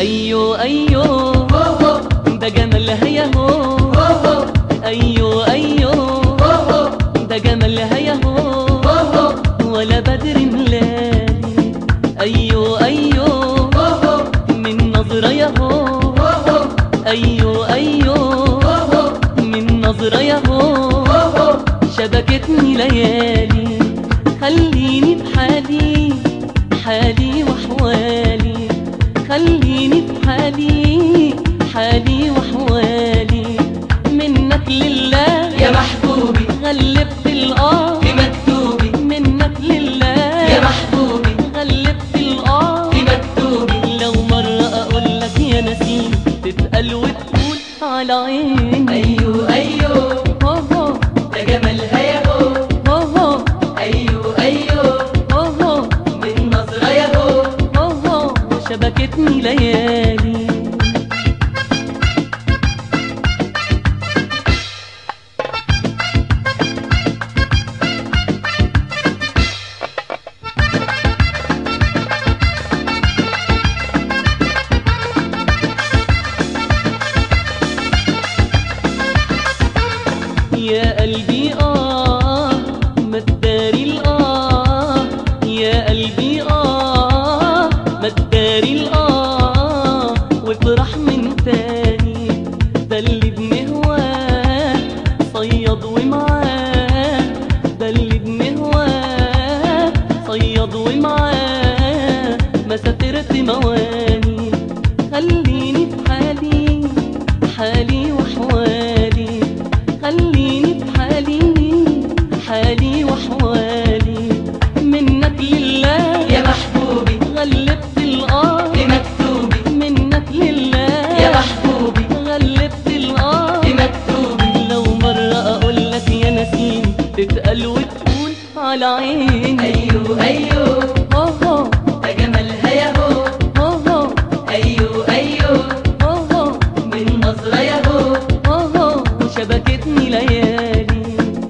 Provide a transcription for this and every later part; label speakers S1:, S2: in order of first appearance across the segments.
S1: ايوه ايوه ده جمالها يا هو ايوه ايوه ده جمالها يا هو ولا بدر ملالي ايوه ايوه من نظرة يا هو ايوه ايوه من نظرة يا هو شبكتني ليالي خليني بحالي حالي وحوالي خليني بحالي حالي وحوالي منك لله
S2: يا محبوبي
S1: غلبت الآه
S2: في مكتوبي
S1: منك لله
S2: يا محبوبي
S1: غلبت الآه
S2: في مكتوبي
S1: لو مرة أقول لك يا نسيم تتقل وتقول على عيني
S2: أيوه أيوه
S1: هو هو
S2: ده جمالها يا هو
S1: هو هو
S2: أيوه أيوه
S1: هو هو
S2: من نظرة يا هو
S1: هو هو شبكتني ليالي يا قلبي آه ما تداري الآه يا قلبي آه ما تداري الآه وافرح من تاني ده اللي بنهواه صياد ومعاه ده اللي بنهواه صياد ومعاه ما سافرت مواني خليني في حالي حالي وحوالي خليني بحالي حالي وحوالي منك لله
S2: يا محبوبي
S1: غلبت الآه
S2: في مكتوبي
S1: منك لله
S2: يا محبوبي
S1: غلبت الآه
S2: في مكتوبي
S1: لو مرة أقول لك يا نسيم تتقل وتقول على عيني
S2: أيوه أيوه
S1: هو هو
S2: ده جمالها يا هو
S1: هو هو
S2: أيوه أيوه
S1: هو هو
S2: من نظرة يا هو
S1: هو هو شبكتني ليالي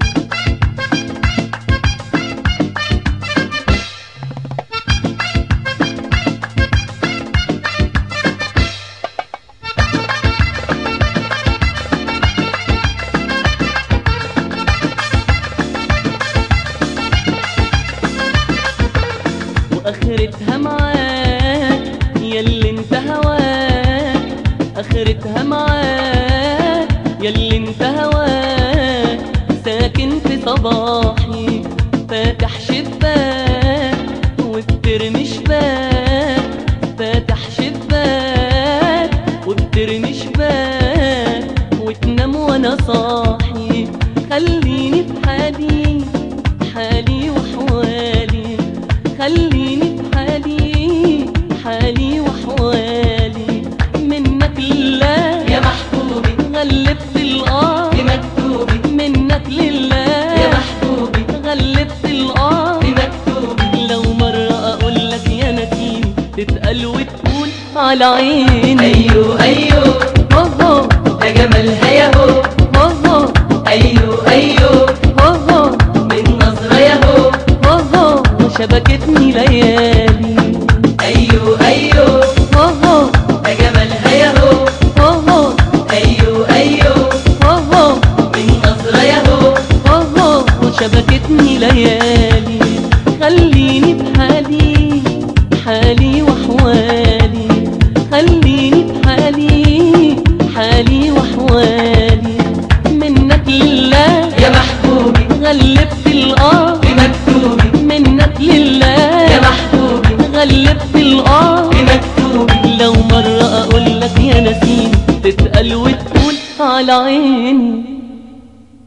S1: واخرتها معاك ياللي انت هواك اخرتها معاك ياللي انت هواك ساكن في صباحي فاتح شباك وبترمي شباك فاتح شباك وبترمي شباك وتنام وانا صاحي خليني بحالي حالي وحوالي خليني بحالي حالي وحوالي منك لله
S2: يا محبوبي
S1: غلبت الآه
S2: في مكتوبي
S1: منك لله
S2: يا محبوبي
S1: غلبت الآه
S2: في مكتوبي
S1: لو مرة أقول لك يا نسيم تتقل وتقول على عيني
S2: أيوه أيوه
S1: هو هو
S2: ده جمالها يا هو
S1: هو هو
S2: أيوه أيوه
S1: هو هو
S2: من نظرة يا هو
S1: هو هو شبكتني ليالي
S2: أيوه أيوه
S1: هو هو
S2: ده جمالها يا هو
S1: هو هو
S2: أيوه أيوه
S1: هو هو
S2: من نظرة يا هو
S1: هو هو شبكتني ليالي خليني بحالي حالي وحوالي خليني بحالي حالي وحوالي منك لله
S2: يا محبوبي
S1: غلبت الآه
S2: في مكتوبي
S1: منك لله
S2: يا محبوبي
S1: غلبت الآه
S2: في مكتوبي
S1: لو مرة أقول لك يا نسيم تتقل وتقول على عيني